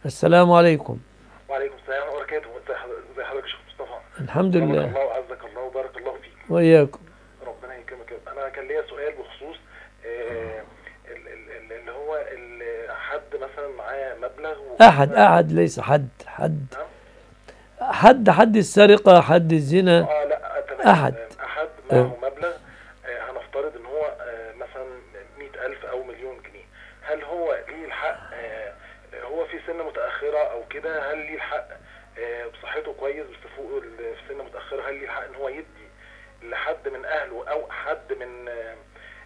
السلام عليكم وعليكم السلام ورحمه الله وبركاته ازي حضرتك ازي حضرتك يا شيخ مصطفى الحمد بارك لله الله وعزك الله وبارك الله فيك وإياكم ربنا يكرمك يا رب. انا كان ليا سؤال بخصوص آه، ال- ال- ال- اللي هو ال- حد مثلا معاه مبلغ و- أحد أحد ليس حد حد نعم؟ حد حد السرقة حد الزنا اه لا تمام أحد. آه، احد معه مبلغ آه، هنفترض ان هو آه، مثلا 100000 او مليون جنيه هل هو ليه الحق آه، هو في سن متاخره او كده هل ليه الحق آه، بصحته كويس بس فوق ال- في سن متاخره هل ليه الحق ان هو يدي لحد من اهله او حد من آه،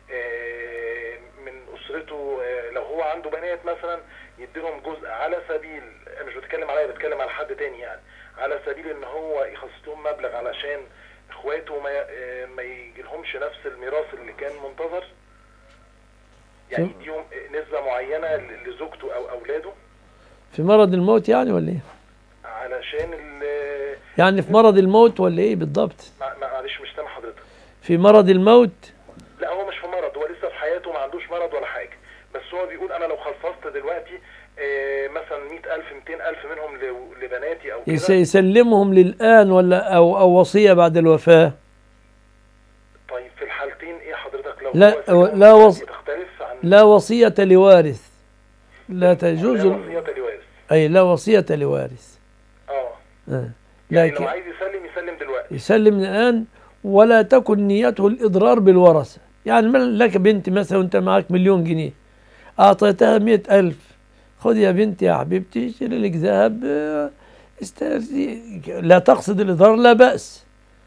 آه، من اسرته آه، لو هو عنده بنات مثلا يديلهم جزء على سبيل أنا مش بتكلم عليا بتكلم على حد تاني يعني على سبيل ان هو يخصص لهم مبلغ علشان اخواته ما آه، ما يجيلهمش نفس الميراث اللي كان منتظر يعني شو؟ يديهم نسبة معينة ل- لزوجته او اولاده في مرض الموت يعني ولا إيه؟ علشان ال يعني في مرض الموت ولا إيه بالضبط؟ مع- معلش مش سامع حضرتك في مرض الموت لا هو مش في مرض هو لسه في حياته ما عندوش مرض ولا حاجة بس هو بيقول انا لو خصصت دلوقتي آه، مثلا 100000 200000 منهم ل- لبناتي او يس- كده يسلمهم للآن ولا أو أو وصية بعد الوفاة طيب في الحالتين ايه حضرتك لو لا- هو سلمهم لا وص- تختلف عن لا وصية لوارث لا تجوز لا ال- وصية لوارث أي لا وصية لوارث اه آه. يعني لكن لو عايز يسلم يسلم دلوقتي يسلم الآن ولا تكن نيته الإضرار بالورثة يعني من- لك بنت مثلا وأنت معك مليون جنيه أعطيتها مئة ألف خذ يا بنتي يا حبيبتي اشتري لك ذهب آه، استرزي لا تقصد الإضرار لا بأس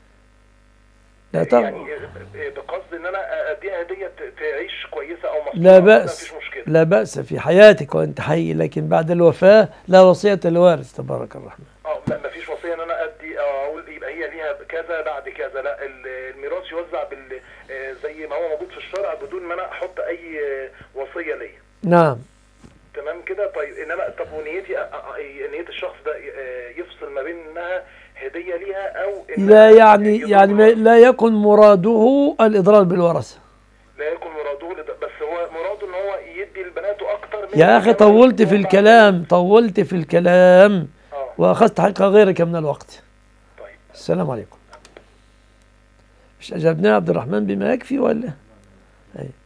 لا تق... يعني بقصد ان انا اديها هديه ت- تعيش كويسه او مصروفه لا ما بأس فيش مشكله لا بأس في حياتك وأنت حي لكن بعد الوفاة لا وصية لوارث تبارك الرحمن اه ما ما فيش وصيه ان انا ادي أو اقول يبقى هي ليها كذا بعد كذا لا ال- الميراث يوزع بال آه، زي ما هو موجود في الشرع بدون ما انا احط اي آه، وصيه ليا نعم تمام كده طيب انما طب ونيتي أ- أ- نيه الشخص ده آه، يفصل ما بين انها هديه ليها او إنها لا يعني يضر- يعني ما- لا يكن مراده الإضرار بالورثة لا يكون مراده لده- بس هو مراده ان هو يدي لبناته اكتر من يا أخي كمان طولت في هو بعد- الكلام طولت في الكلام اه وأخذت حق غيرك من الوقت طيب السلام عليكم مش أجبناه عبد الرحمن بما يكفي ولا أي.